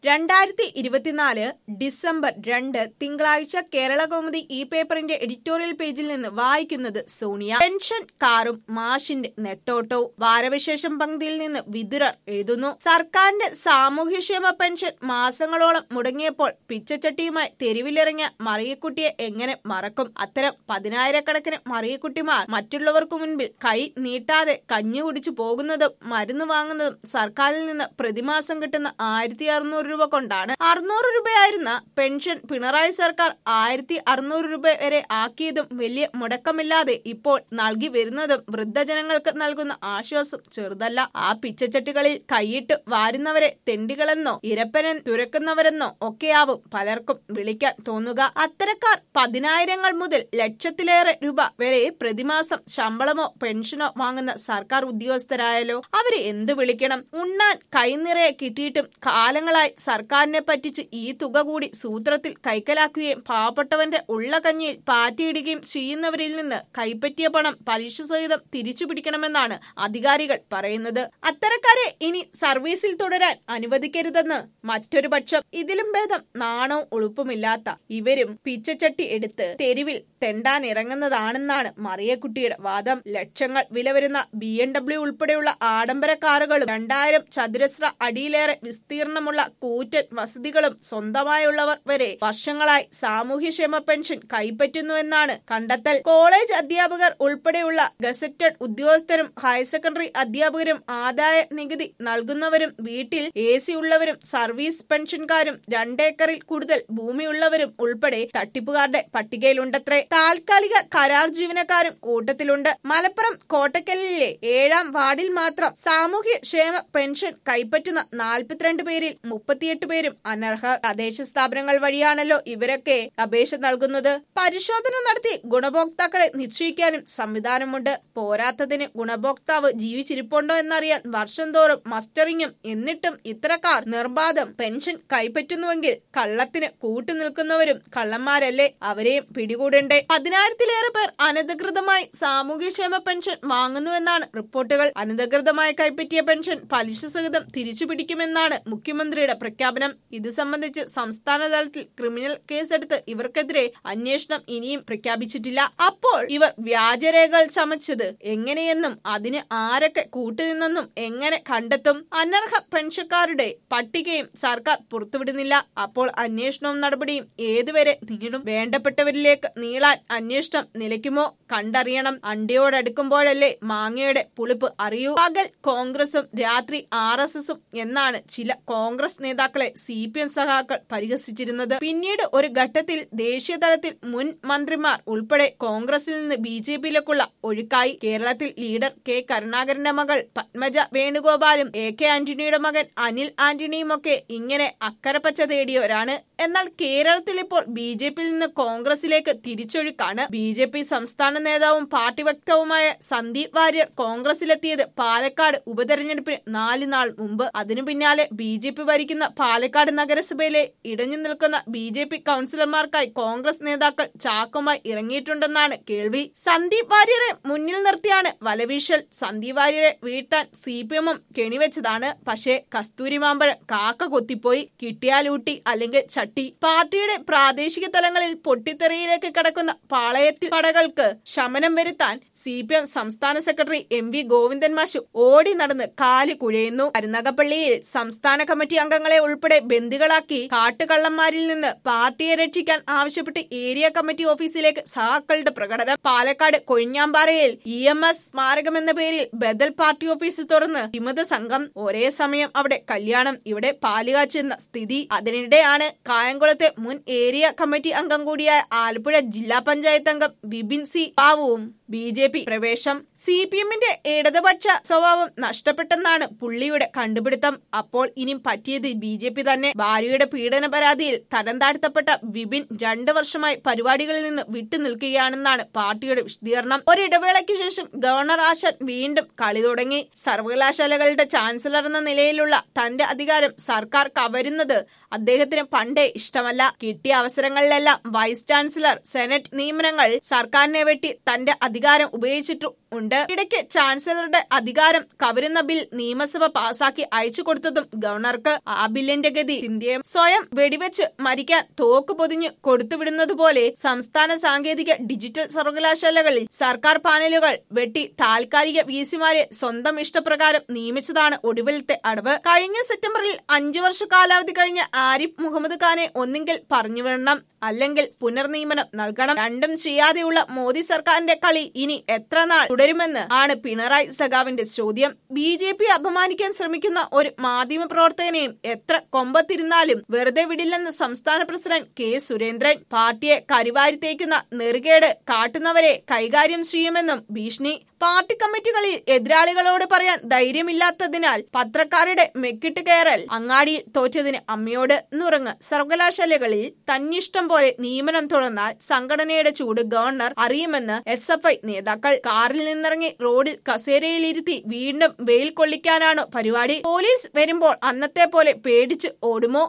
രണ്ടായിരത്തി ഇരുപത്തിനാല് ഡിസംബർ രണ്ട് തിങ്കളാഴ്ച കേരള കൗമുദി ഈ പേപ്പറിന്റെ എഡിറ്റോറിയൽ പേജിൽ നിന്ന് വായിക്കുന്നത് സോണിയ പെൻഷൻ കാറും മാഷിന്റെ നെട്ടോട്ടവും വാരവിശേഷം പങ്ക്തിയിൽ നിന്ന് വിതുരർ എഴുതുന്നു സർക്കാരിന്റെ സാമൂഹ്യക്ഷേമ പെൻഷൻ മാസങ്ങളോളം മുടങ്ങിയപ്പോൾ പിച്ചച്ചട്ടിയുമായി തെരുവിലിറങ്ങിയ മറിയക്കുട്ടിയെ എങ്ങനെ മറക്കും അത്തരം പതിനായിരക്കണക്കിന് മറിയക്കുട്ടിമാർ മറ്റുള്ളവർക്കു മുൻപിൽ കൈ നീട്ടാതെ കഞ്ഞി കുടിച്ചു പോകുന്നതും മരുന്ന് വാങ്ങുന്നതും സർക്കാരിൽ നിന്ന് പ്രതിമാസം കിട്ടുന്ന ആയിരത്തി അറുന്നൂറ് രൂപ കൊണ്ടാണ് അറുന്നൂറ് രൂപയായിരുന്ന പെൻഷൻ പിണറായി സർക്കാർ ആയിരത്തി അറുന്നൂറ് രൂപ വരെ ആക്കിയതും വലിയ മുടക്കമില്ലാതെ ഇപ്പോൾ നൽകി വരുന്നതും വൃദ്ധജനങ്ങൾക്ക് നൽകുന്ന ആശ്വാസം ചെറുതല്ല ആ പിച്ചച്ചട്ടികളിൽ കൈയിട്ട് വാരുന്നവരെ തെണ്ടികളെന്നോ ഇരപ്പനൻ തുരക്കുന്നവരെന്നോ ഒക്കെയാവും പലർക്കും വിളിക്കാൻ തോന്നുക അത്തരക്കാർ പതിനായിരങ്ങൾ മുതൽ ലക്ഷത്തിലേറെ രൂപ വരെ പ്രതിമാസം ശമ്പളമോ പെൻഷനോ വാങ്ങുന്ന സർക്കാർ ഉദ്യോഗസ്ഥരായാലോ അവരെ എന്ത് വിളിക്കണം ഉണ്ണാൻ കൈനിറയെ കിട്ടിയിട്ടും കാലങ്ങളായി സർക്കാരിനെ പറ്റിച്ച് ഈ തുക കൂടി സൂത്രത്തിൽ കൈക്കലാക്കുകയും പാവപ്പെട്ടവന്റെ ഉള്ള കഞ്ഞിയിൽ പാറ്റിയിടുകയും ചെയ്യുന്നവരിൽ നിന്ന് കൈപ്പറ്റിയ പണം പലിശ സഹിതം തിരിച്ചു പിടിക്കണമെന്നാണ് അധികാരികൾ പറയുന്നത് അത്തരക്കാരെ ഇനി സർവീസിൽ തുടരാൻ അനുവദിക്കരുതെന്ന് മറ്റൊരു പക്ഷം ഇതിലും ഭേദം നാണവും ഉളുപ്പുമില്ലാത്ത ഇവരും പിച്ചച്ചട്ടി എടുത്ത് തെരുവിൽ തെണ്ടാൻ ഇറങ്ങുന്നതാണെന്നാണ് മറിയക്കുട്ടിയുടെ വാദം ലക്ഷങ്ങൾ വില വരുന്ന ബി എം ഡബ്ല്യു ഉൾപ്പെടെയുള്ള ആഡംബര കാറുകളും രണ്ടായിരം ചതുരശ്ര അടിയിലേറെ വിസ്തീർണമുള്ള കൂറ്റൻ വസതികളും സ്വന്തമായുള്ളവർ വരെ വർഷങ്ങളായി സാമൂഹ്യക്ഷേമ പെൻഷൻ കൈപ്പറ്റുന്നുവെന്നാണ് കണ്ടെത്തൽ കോളേജ് അധ്യാപകർ ഉൾപ്പെടെയുള്ള ഗസറ്റഡ് ഉദ്യോഗസ്ഥരും ഹയർ സെക്കൻഡറി അധ്യാപകരും ആദായ നികുതി നൽകുന്നവരും വീട്ടിൽ എ സി ഉള്ളവരും സർവീസ് പെൻഷൻകാരും രണ്ടേക്കറിൽ കൂടുതൽ ഭൂമിയുള്ളവരും ഉൾപ്പെടെ തട്ടിപ്പുകാരുടെ പട്ടികയിലുണ്ടത്രേ താൽക്കാലിക കരാർ ജീവനക്കാരും കൂട്ടത്തിലുണ്ട് മലപ്പുറം കോട്ടക്കലിലെ ഏഴാം വാർഡിൽ മാത്രം സാമൂഹ്യ ക്ഷേമ പെൻഷൻ കൈപ്പറ്റുന്ന നാൽപ്പത്തിരണ്ട് പേരിൽ മുപ്പത്തിയെട്ട് പേരും അനർഹർ തദ്ദേശ സ്ഥാപനങ്ങൾ വഴിയാണല്ലോ ഇവരൊക്കെ അപേക്ഷ നൽകുന്നത് പരിശോധന നടത്തി ഗുണഭോക്താക്കളെ നിശ്ചയിക്കാനും സംവിധാനമുണ്ട് പോരാത്തതിന് ഗുണഭോക്താവ് ജീവിച്ചിരിപ്പുണ്ടോ എന്നറിയാൻ വർഷം തോറും മസ്റ്ററിങ്ങും എന്നിട്ടും ഇത്തരക്കാർ നിർബാധം പെൻഷൻ കൈപ്പറ്റുന്നുവെങ്കിൽ കള്ളത്തിന് കൂട്ടുനിൽക്കുന്നവരും കള്ളന്മാരല്ലേ അവരെയും പിടികൂടണ്ടേ പതിനായിരത്തിലേറെ പേർ അനധികൃതമായി സാമൂഹ്യക്ഷേമ പെൻഷൻ വാങ്ങുന്നുവെന്നാണ് റിപ്പോർട്ടുകൾ അനധികൃതമായി കൈപ്പറ്റിയ പെൻഷൻ പലിശ സഹിതം തിരിച്ചു പിടിക്കുമെന്നാണ് മുഖ്യമന്ത്രിയുടെ പ്രഖ്യാപനം ഇത് സംബന്ധിച്ച് സംസ്ഥാന തലത്തിൽ ക്രിമിനൽ കേസെടുത്ത് ഇവർക്കെതിരെ അന്വേഷണം ഇനിയും പ്രഖ്യാപിച്ചിട്ടില്ല അപ്പോൾ ഇവർ വ്യാജരേഖകൾ ചമച്ചത് എങ്ങനെയെന്നും അതിന് ആരൊക്കെ കൂട്ടുനിന്നെന്നും എങ്ങനെ കണ്ടെത്തും അനർഹ പെൻഷൻകാരുടെ പട്ടികയും സർക്കാർ പുറത്തുവിടുന്നില്ല അപ്പോൾ അന്വേഷണവും നടപടിയും ഏതുവരെ നീളും വേണ്ടപ്പെട്ടവരിലേക്ക് നീളാൻ അന്വേഷണം നിലയ്ക്കുമോ കണ്ടറിയണം അണ്ടിയോടടുക്കുമ്പോഴല്ലേ മാങ്ങയുടെ പുളിപ്പ് അറിയൂ പകൽ കോൺഗ്രസും രാത്രി ആർ എസ് എസും എന്നാണ് ചില കോൺഗ്രസ് നേതാക്കളെ സി പി എം സഖാക്കൾ പരിഹസിച്ചിരുന്നത് പിന്നീട് ഒരു ഘട്ടത്തിൽ ദേശീയ തലത്തിൽ മുൻ മന്ത്രിമാർ ഉൾപ്പെടെ കോൺഗ്രസിൽ നിന്ന് ബി ജെ പിയിലേക്കുള്ള ഒഴുക്കായി കേരളത്തിൽ ലീഡർ കെ കരുണാകരന്റെ മകൾ പത്മജ വേണുഗോപാലും എ കെ ആന്റണിയുടെ മകൻ അനിൽ ആന്റണിയുമൊക്കെ ഇങ്ങനെ അക്കരപ്പച്ച തേടിയവരാണ് എന്നാൽ കേരളത്തിൽ ഇപ്പോൾ ബി ജെ പിയിൽ നിന്ന് കോൺഗ്രസിലേക്ക് തിരിച്ചൊഴുക്കാണ് ബി ജെ പി സംസ്ഥാന നേതാവും പാർട്ടി വക്താവുമായ സന്ദീപ് വാര്യർ കോൺഗ്രസിലെത്തിയത് പാലക്കാട് ഉപതെരഞ്ഞെടുപ്പിന് നാല് നാൾ മുമ്പ് അതിനു പിന്നാലെ ബി ജെ പി ഭരിക്കുന്ന പാലക്കാട് നഗരസഭയിലെ ഇടഞ്ഞു നിൽക്കുന്ന ബി ജെ പി കൗൺസിലർമാർക്കായി കോൺഗ്രസ് നേതാക്കൾ ചാക്കുമായി ഇറങ്ങിയിട്ടുണ്ടെന്നാണ് കേൾവി സന്ദീപ് വാര്യരെ മുന്നിൽ നിർത്തിയാണ് വലവീശൽ സന്ദീപ് വാര്യരെ വീഴ്ത്താൻ സി പി എമ്മും കെണിവെച്ചതാണ് പക്ഷേ കസ്തൂരി മാമ്പഴം കാക്ക കൊത്തിപ്പോയി കിട്ടിയാലൂട്ടി അല്ലെങ്കിൽ ചട്ടി പാർട്ടിയുടെ പ്രാദേശിക തലങ്ങളിൽ പൊട്ടിത്തെറിയിലേക്ക് കടക്കുന്ന പാളയത്തിൽ പടകൾക്ക് ശമനം വരുത്താൻ സി പി എം സംസ്ഥാന സെക്രട്ടറി എം വി ഗോവിന്ദൻ മാഷു ഓടി നടന്ന് കാല് കുഴയുന്നു കരുനാഗപ്പള്ളിയിൽ സംസ്ഥാന കമ്മിറ്റി അംഗങ്ങളെ ഉൾപ്പെടെ ബന്ദികളാക്കി കാട്ടുകള്ളന്മാരിൽ നിന്ന് പാർട്ടിയെ രക്ഷിക്കാൻ ആവശ്യപ്പെട്ട് ഏരിയ കമ്മിറ്റി ഓഫീസിലേക്ക് സഹാക്കളുടെ പ്രകടനം പാലക്കാട് കൊഴിഞ്ഞാമ്പാറയിൽ ഇ എം എസ് സ്മാരകം എന്ന പേരിൽ ബദൽ പാർട്ടി ഓഫീസ് തുറന്ന് വിമത സംഘം ഒരേ സമയം അവിടെ കല്യാണം ഇവിടെ പാലുകാച്ചെന്ന സ്ഥിതി അതിനിടെയാണ് കായംകുളത്തെ മുൻ ഏരിയ കമ്മിറ്റി അംഗം കൂടിയായ ആലപ്പുഴ ജില്ലാ പഞ്ചായത്ത് അംഗം ബിബിൻ സി ബാവുവും ബി ജെ പി പ്രവേശം സി പി എമ്മിന്റെ ഇടതുപക്ഷ സ്വഭാവം നഷ്ടപ്പെട്ടെന്നാണ് പുള്ളിയുടെ കണ്ടുപിടുത്തം അപ്പോൾ ഇനി പറ്റിയത് ബി ജെ പി തന്നെ ഭാര്യയുടെ പീഡന പരാതിയിൽ തരം താഴ്ത്തപ്പെട്ട വിപിൻ രണ്ടു വർഷമായി പരിപാടികളിൽ നിന്ന് വിട്ടുനിൽക്കുകയാണെന്നാണ് പാർട്ടിയുടെ വിശദീകരണം ഒരിടവേളയ്ക്ക് ശേഷം ഗവർണർ ആശാൻ വീണ്ടും കളി തുടങ്ങി സർവകലാശാലകളുടെ ചാൻസലർ എന്ന നിലയിലുള്ള തന്റെ അധികാരം സർക്കാർ കവരുന്നത് അദ്ദേഹത്തിന് പണ്ടേ ഇഷ്ടമല്ല കിട്ടിയ അവസരങ്ങളിലെല്ലാം വൈസ് ചാൻസലർ സെനറ്റ് നിയമനങ്ങൾ സർക്കാരിനെ വെട്ടി തന്റെ അധികാരം ഉപയോഗിച്ചിട്ടു ഉണ്ട് ഇടയ്ക്ക് ചാൻസലറുടെ അധികാരം കവരുന്ന ബിൽ നിയമസഭ പാസാക്കി അയച്ചു കൊടുത്തതും ഗവർണർക്ക് ആ ബില്ലിന്റെ ഗതി ഇന്ത്യയും സ്വയം വെടിവെച്ച് മരിക്കാൻ തോക്ക് പൊതിഞ്ഞ് കൊടുത്തുവിടുന്നത് പോലെ സംസ്ഥാന സാങ്കേതിക ഡിജിറ്റൽ സർവകലാശാലകളിൽ സർക്കാർ പാനലുകൾ വെട്ടി താൽക്കാലിക വിസിമാരെ സ്വന്തം ഇഷ്ടപ്രകാരം നിയമിച്ചതാണ് ഒടുവിലത്തെ അടവ് കഴിഞ്ഞ സെപ്റ്റംബറിൽ അഞ്ചു വർഷ കാലാവധി കഴിഞ്ഞ ആരിഫ് മുഹമ്മദ് ഖാനെ ഒന്നെങ്കിൽ പറഞ്ഞു വിടണം അല്ലെങ്കിൽ പുനർനിയമനം നൽകണം രണ്ടും ചെയ്യാതെയുള്ള മോദി സർക്കാരിന്റെ കളി ഇനി എത്ര നാൾ തുടരുമെന്ന് ആണ് പിണറായി സഖാവിന്റെ ചോദ്യം ബി ജെ പി അപമാനിക്കാൻ ശ്രമിക്കുന്ന ഒരു മാധ്യമ പ്രവർത്തകനെയും എത്ര കൊമ്പത്തിരുന്നാലും വെറുതെ വിടില്ലെന്ന് സംസ്ഥാന പ്രസിഡന്റ് കെ സുരേന്ദ്രൻ പാർട്ടിയെ കരിവാരി തേക്കുന്ന നെറുകേട് കാട്ടുന്നവരെ കൈകാര്യം ചെയ്യുമെന്നും ഭീഷണി പാർട്ടി കമ്മിറ്റികളിൽ എതിരാളികളോട് പറയാൻ ധൈര്യമില്ലാത്തതിനാൽ പത്രക്കാരുടെ മെക്കിട്ട് കയറൽ അങ്ങാടിയിൽ തോറ്റതിന് അമ്മയോട് നുറങ്ങ് സർവകലാശാലകളിൽ തന്നിഷ്ടം പോലെ നിയമനം തുടർന്നാൽ സംഘടനയുടെ ചൂട് ഗവർണർ അറിയുമെന്ന് എസ് എഫ് ഐ നേതാക്കൾ കാറിൽ നിന്നിറങ്ങി റോഡിൽ കസേരയിലിരുത്തി വീണ്ടും വെയിൽ കൊള്ളിക്കാനാണോ പരിപാടി പോലീസ് വരുമ്പോൾ അന്നത്തെ പോലെ പേടിച്ച് ഓടുമോ